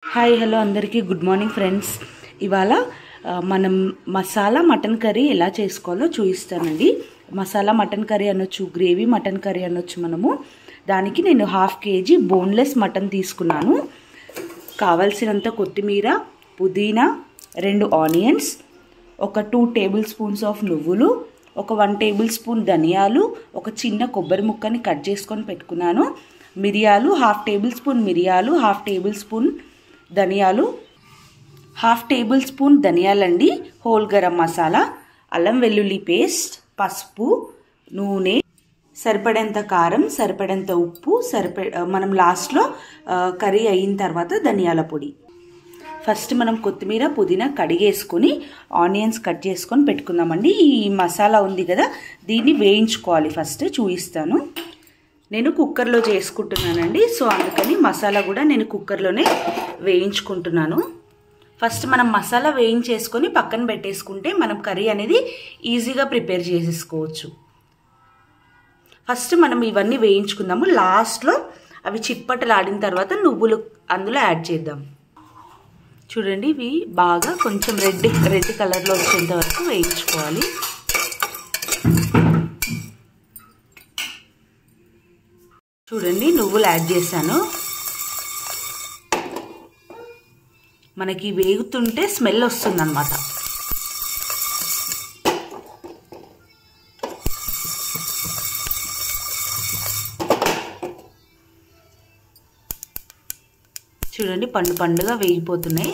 hi hello అందరికీ good morning friends ఇవాళ ఆ, మనం మసాలా మటన్ కర్రీ ఎలా చేసుకోవాలో చూపిస్తానండి మసాలా మటన్ కర్రీ అనొచ్చు గ్రేవీ మటన్ కర్రీ అనొచ్చు మనము దానికి నేను హాఫ్ కేజీ బోన్లెస్ మటన్ తీసుకున్నాను కావలసినంత కొత్తిమీర పుదీనా రెండు ఆనియన్స్ ఒక టూ టేబుల్ స్పూన్స్ ఆఫ్ నువ్వులు ఒక వన్ టేబుల్ స్పూన్ ధనియాలు ఒక చిన్న కొబ్బరి ముక్కని కట్ చేసుకొని పెట్టుకున్నాను మిరియాలు హాఫ్ టేబుల్ స్పూన్ మిరియాలు హాఫ్ టేబుల్ స్పూన్ ధనియాలు హాఫ్ టేబుల్ స్పూన్ ధనియాలండి హోల్ గరం మసాలా అల్లం వెల్లుల్లి పేస్ట్ పసుపు నూనె సరిపడేంత కారం సరిపడేంత ఉప్పు సరిపడ మనం లాస్ట్లో ఆ, కర్రీ అయిన తర్వాత ధనియాల పొడి ఫస్ట్ మనం కొత్తిమీర పుదీనా కడిగేసుకొని ఆనియన్స్ కట్ చేసుకొని పెట్టుకుందామండి ఈ మసాలా ఉంది కదా దీన్ని వేయించుకోవాలి ఫస్ట్ చూపిస్తాను నేను కుక్కర్లో చేసుకుంటున్నానండి సో అందుకని మసాలా కూడా నేను కుక్కర్లోనే వేయించుకుంటున్నాను ఫస్ట్ మనం మసాలా వేయించేసుకొని పక్కన పెట్టేసుకుంటే మనం కర్రీ అనేది ఈజీగా ప్రిపేర్ చేసేసుకోవచ్చు ఫస్ట్ మనం ఇవన్నీ వేయించుకుందాము లాస్ట్లో అవి చిట్పటలాడిన తర్వాత నువ్వులు అందులో యాడ్ చేద్దాం చూడండి ఇవి బాగా కొంచెం రెడ్ రెడ్ కలర్లో వచ్చేంత వరకు వేయించుకోవాలి చూడండి నువ్వులు యాడ్ చేశాను మనకి వేగుతుంటే స్మెల్ వస్తుందన్నమాట చూడండి పండు పండుగా వేగిపోతున్నాయి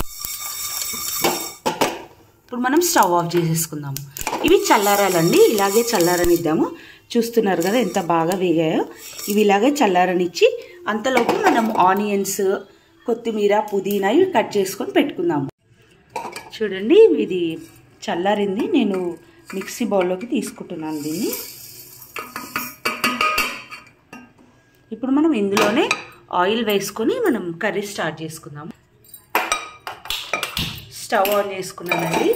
ఇప్పుడు మనం స్టవ్ ఆఫ్ చేసేసుకుందాము ఇవి చల్లారాలండి ఇలాగే చల్లారనిద్దాము చూస్తున్నారు కదా ఎంత బాగా వేగాయో ఇవి ఇలాగే చల్లారనిచ్చి అంతలోపు మనం ఆనియన్స్ కొత్తిమీర పుదీనా ఇవి కట్ చేసుకొని పెట్టుకుందాము చూడండి ఇది చల్లారింది నేను మిక్సీ బౌల్లోకి తీసుకుంటున్నాను దీన్ని ఇప్పుడు మనం ఇందులోనే ఆయిల్ వేసుకొని మనం కర్రీ స్టార్ట్ చేసుకుందాం స్టవ్ ఆన్ చేసుకున్నానండి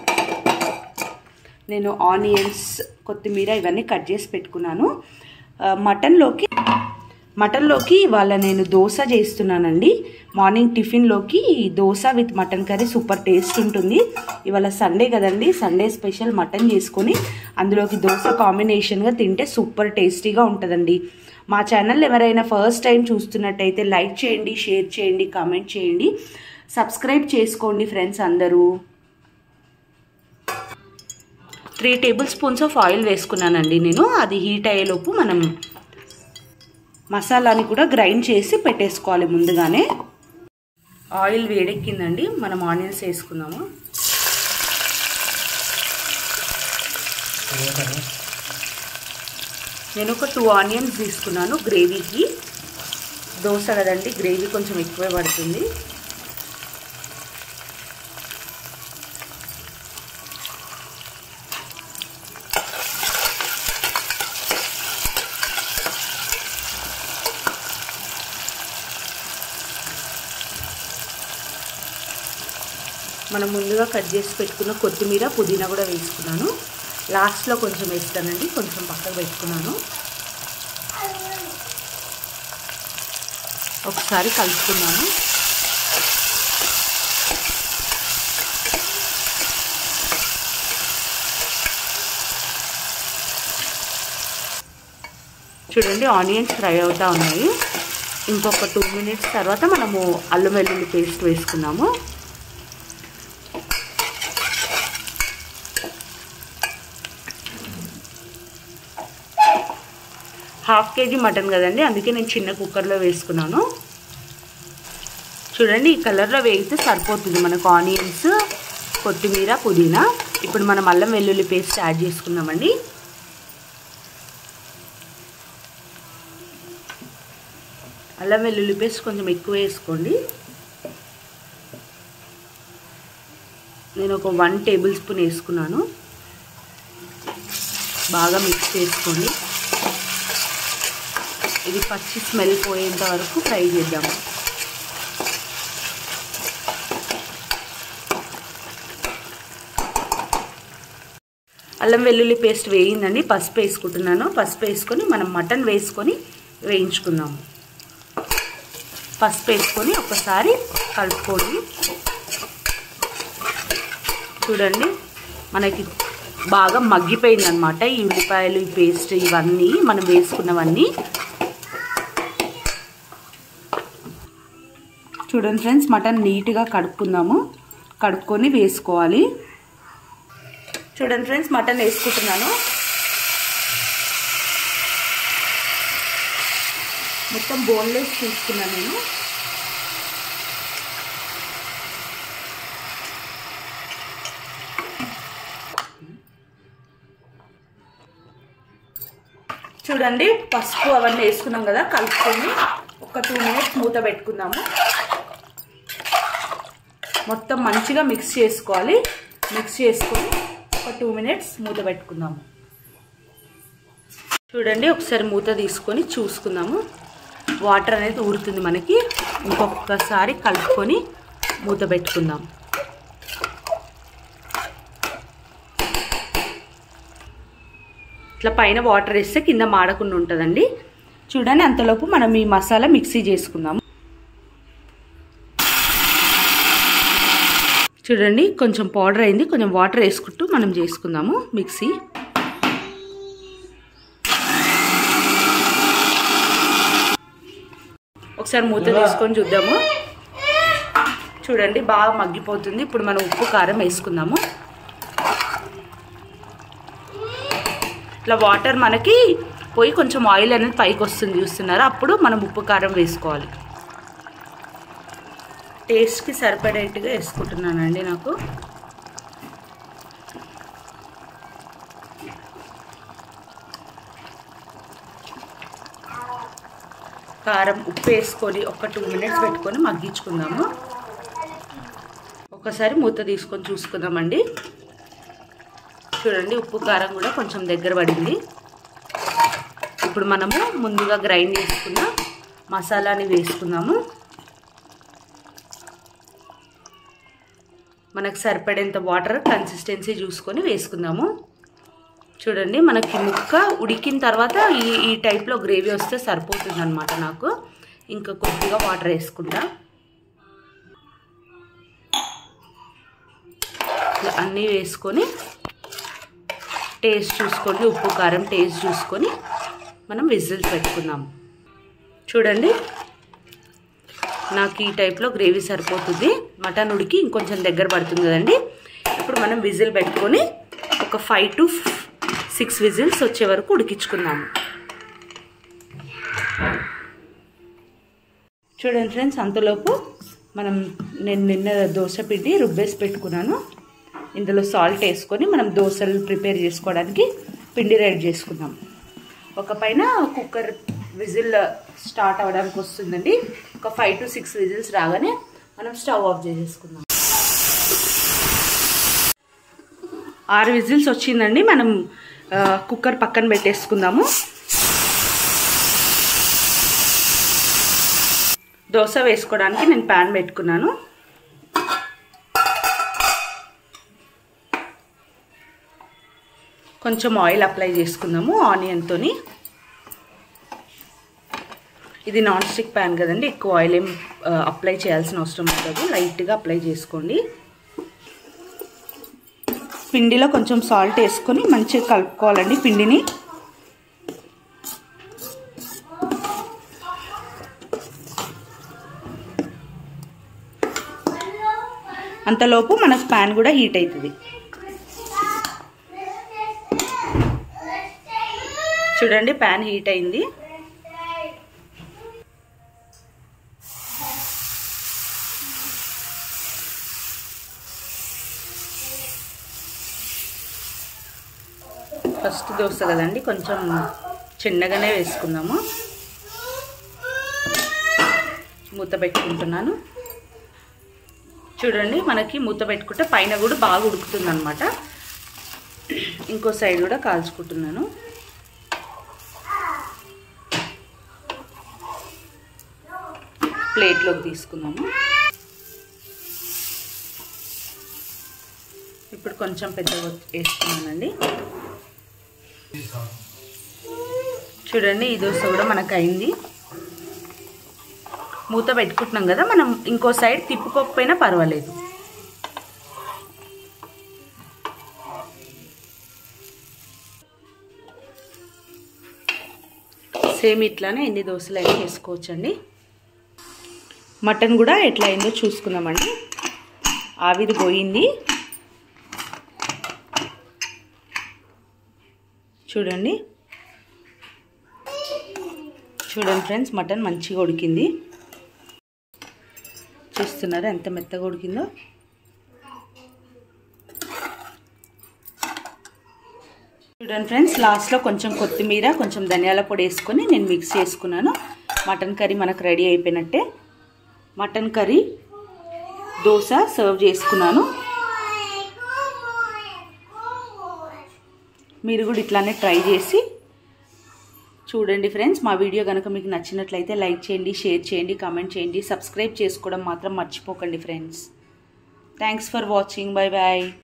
నేను ఆనియన్స్ కొత్తిమీర ఇవన్నీ కట్ చేసి పెట్టుకున్నాను ఆ, మటన్లోకి మటన్లోకి ఇవాళ నేను దోశ చేస్తున్నానండి మార్నింగ్ టిఫిన్లోకి dosa with mutton curry super taste ఉంటుంది ఇవాళ సండే కదండి సండే స్పెషల్ మటన్ చేసుకొని అందులోకి దోశ కాంబినేషన్గా తింటే సూపర్ టేస్టీగా ఉంటుందండి మా ఛానల్ ఎవరైనా ఫస్ట్ టైం చూస్తున్నట్టయితే లైక్ చేయండి షేర్ చేయండి కామెంట్ చేయండి సబ్స్క్రైబ్ చేసుకోండి ఫ్రెండ్స్ అందరూ three tablespoons of oil వేసుకున్నానండి నేను అది హీట్ అయ్యేలోపు మనం మసాలాని కూడా గ్రైండ్ చేసి పెట్టేసుకోవాలి ముందుగానే ఆయిల్ వేడెక్కిందండి మనం ఆనియన్స్ వేసుకుందాము నేను ఒక టూ ఆనియన్స్ తీసుకున్నాను గ్రేవీకి దోశ కదండి గ్రేవీ కొంచెం ఎక్కువే పడుతుంది మనం ముందుగా కట్ చేసి పెట్టుకున్న కొత్తిమీర పుదీనా కూడా వేసుకున్నాను లాస్ట్లో కొంచెం వేస్తానండి కొంచెం పక్కకు పెట్టుకున్నాను ఒకసారి కలుపుకున్నాను చూడండి ఆనియన్స్ ఫ్రై అవుతూ ఉన్నాయి ఇంకొక టూ మినిట్స్ తర్వాత మనము అల్లం వెల్లుల్లి పేస్ట్ వేసుకున్నాము హాఫ్ కేజీ మటన్ కదండి అందుకే నేను చిన్న కుక్కర్లో వేసుకున్నాను చూడండి ఈ కలర్లో వేగితే సరిపోతుంది మనకు ఆనియన్స్ కొత్తిమీర పుదీనా ఇప్పుడు మనం అల్లం వెల్లుల్లి పేస్ట్ యాడ్ చేసుకుందామండి అల్లం వెల్లుల్లి పేస్ట్ కొంచెం ఎక్కువ వేసుకోండి నేను ఒక వన్ టేబుల్ స్పూన్ వేసుకున్నాను బాగా మిక్స్ చేసుకోండి ఇది పచ్చి స్మెల్ పోయేంత వరకు ఫ్రై చేద్దాం అల్లం వెల్లుల్లి పేస్ట్ వేయిందండి పసుపు వేసుకుంటున్నాను పసుపు వేసుకొని మనం మటన్ వేసుకొని వేయించుకుందాము పసుపు వేసుకొని ఒకసారి కలుపుకోండి చూడండి మనకి బాగా మగ్గిపోయింది అనమాట ఈ ఉల్లిపాయలు ఈ పేస్ట్ ఇవన్నీ మనం వేసుకున్నవన్నీ చూడండి ఫ్రెండ్స్ మటన్ నీట్గా కడుక్కుందాము కడుక్కొని వేసుకోవాలి చూడండి ఫ్రెండ్స్ మటన్ వేసుకుంటున్నాను మొత్తం బోన్లెస్ తీసుకున్నాను నేను చూడండి పసుపు అవన్నీ వేసుకున్నాం కదా కలుపుకొని ఒక టూ మినిట్స్ మూత పెట్టుకుందాము మొత్తం మంచిగా మిక్స్ చేసుకోవాలి మిక్స్ చేసుకొని ఒక టూ మినిట్స్ మూత పెట్టుకుందాము చూడండి ఒకసారి మూత తీసుకొని చూసుకుందాము వాటర్ అనేది ఊరుతుంది మనకి ఇంకొకసారి కలుపుకొని మూత పెట్టుకుందాం ఇట్లా పైన వాటర్ వేస్తే కింద మాడకుండా ఉంటుందండి చూడండి అంతలోపు మనం ఈ మసాలా మిక్సీ చేసుకుందాము చూడండి కొంచెం పౌడర్ అయింది కొంచెం వాటర్ వేసుకుంటూ మనం చేసుకుందాము మిక్సీ ఒకసారి మూత తీసుకొని చూద్దాము చూడండి బాగా మగ్గిపోతుంది ఇప్పుడు మనం ఉప్పు కారం వేసుకుందాము ఇట్లా వాటర్ మనకి పోయి కొంచెం ఆయిల్ అనేది పైకి వస్తుంది చూస్తున్నారా అప్పుడు మనం ఉప్పు కారం వేసుకోవాలి టేస్ట్కి సరిపడేట్టుగా వేసుకుంటున్నానండి నాకు కారం ఉప్పు వేసుకొని ఒక టూ మినిట్స్ పెట్టుకొని మగ్గించుకుందాము ఒకసారి మూత తీసుకొని చూసుకుందామండి చూడండి ఉప్పు కారం కూడా కొంచెం దగ్గర పడింది ఇప్పుడు మనము ముందుగా గ్రైండ్ చేసుకున్న మసాలాని వేసుకుందాము మనకు సరిపడేంత వాటర్ కన్సిస్టెన్సీ చూసుకొని వేసుకుందాము చూడండి మనకి ముక్క ఉడికిన తర్వాత ఈ ఈ టైప్లో గ్రేవీ వస్తే సరిపోతుంది అనమాట నాకు ఇంకా కొద్దిగా వాటర్ వేసుకుంటా అన్నీ వేసుకొని టేస్ట్ చూసుకోండి ఉప్పు కారం టేస్ట్ చూసుకొని మనం విజిల్స్ పెట్టుకుందాం చూడండి నాకు ఈ టైప్లో గ్రేవీ సరిపోతుంది మటన్ ఉడికి ఇంకొంచెం దగ్గర పడుతుంది కదండి ఇప్పుడు మనం విజిల్ పెట్టుకొని ఒక ఫైవ్ టు సిక్స్ విజిల్స్ వచ్చే వరకు ఉడికించుకుందాము చూడండి ఫ్రెండ్స్ అంతలోపు మనం నేను నిన్న దోశ పిండి రుబ్బేసి పెట్టుకున్నాను ఇందులో సాల్ట్ వేసుకొని మనం దోశలు ప్రిపేర్ చేసుకోవడానికి పిండి రెడీ చేసుకుందాం ఒక పైన కుక్కర్ విజిల్ స్టార్ట్ అవ్వడానికి వస్తుందండి ఒక ఫైవ్ టు సిక్స్ విజిల్స్ రాగానే మనం స్టవ్ ఆఫ్ చేసేసుకుందాం ఆరు విజిల్స్ వచ్చిందండి మనం కుక్కర్ పక్కన పెట్టేసుకుందాము దోశ వేసుకోవడానికి నేను ప్యాన్ పెట్టుకున్నాను కొంచెం ఆయిల్ అప్లై చేసుకుందాము ఆనియన్తో ఇది నాన్ స్టిక్ ప్యాన్ కదండి ఎక్కువ ఆయిల్ ఏం అప్లై చేయాల్సిన అవసరం ఉండదు లైట్గా అప్లై చేసుకోండి పిండిలో కొంచెం సాల్ట్ వేసుకొని మంచిగా కలుపుకోవాలండి పిండిని అంతలోపు మనకు ప్యాన్ కూడా హీట్ అవుతుంది చూడండి ప్యాన్ హీట్ అయింది ఫస్ట్ దోశ కదండి కొంచెం చిన్నగానే వేసుకుందాము మూత పెట్టుకుంటున్నాను చూడండి మనకి మూత పెట్టుకుంటే పైన కూడా బాగా ఉడుకుతుంది అనమాట ఇంకో సైడ్ కూడా కాల్చుకుంటున్నాను ప్లేట్లోకి తీసుకుందాము ఇప్పుడు కొంచెం పెద్దగా వేసుకున్నానండి చూడండి ఈ దోశ కూడా మనకు అయింది మూత పెట్టుకుంటున్నాం కదా మనం ఇంకో సైడ్ తిప్పుకోకపోయినా పర్వాలేదు సేమ్ ఇట్లానే ఎన్ని దోశలు అయినా వేసుకోవచ్చండి మటన్ కూడా ఎట్లా అయిందో చూసుకుందామండి ఆవిరి పోయింది చూడండి చూడండి ఫ్రెండ్స్ మటన్ మంచిగా ఉడికింది చూస్తున్నారా ఎంత మెత్తగా ఉడికిందో చూడండి ఫ్రెండ్స్ లాస్ట్లో కొంచెం కొత్తిమీర కొంచెం ధనియాల పొడి వేసుకొని నేను మిక్స్ చేసుకున్నాను మటన్ కర్రీ మనకు రెడీ అయిపోయినట్టే మటన్ కర్రీ దోశ సర్వ్ చేసుకున్నాను మీరు కూడా ఇట్లానే ట్రై చేసి చూడండి ఫ్రెండ్స్ మా వీడియో కనుక మీకు నచ్చినట్లయితే లైక్ చేయండి షేర్ చేయండి కామెంట్ చేయండి సబ్స్క్రైబ్ చేసుకోవడం మాత్రం మర్చిపోకండి friends thanks for watching bye bye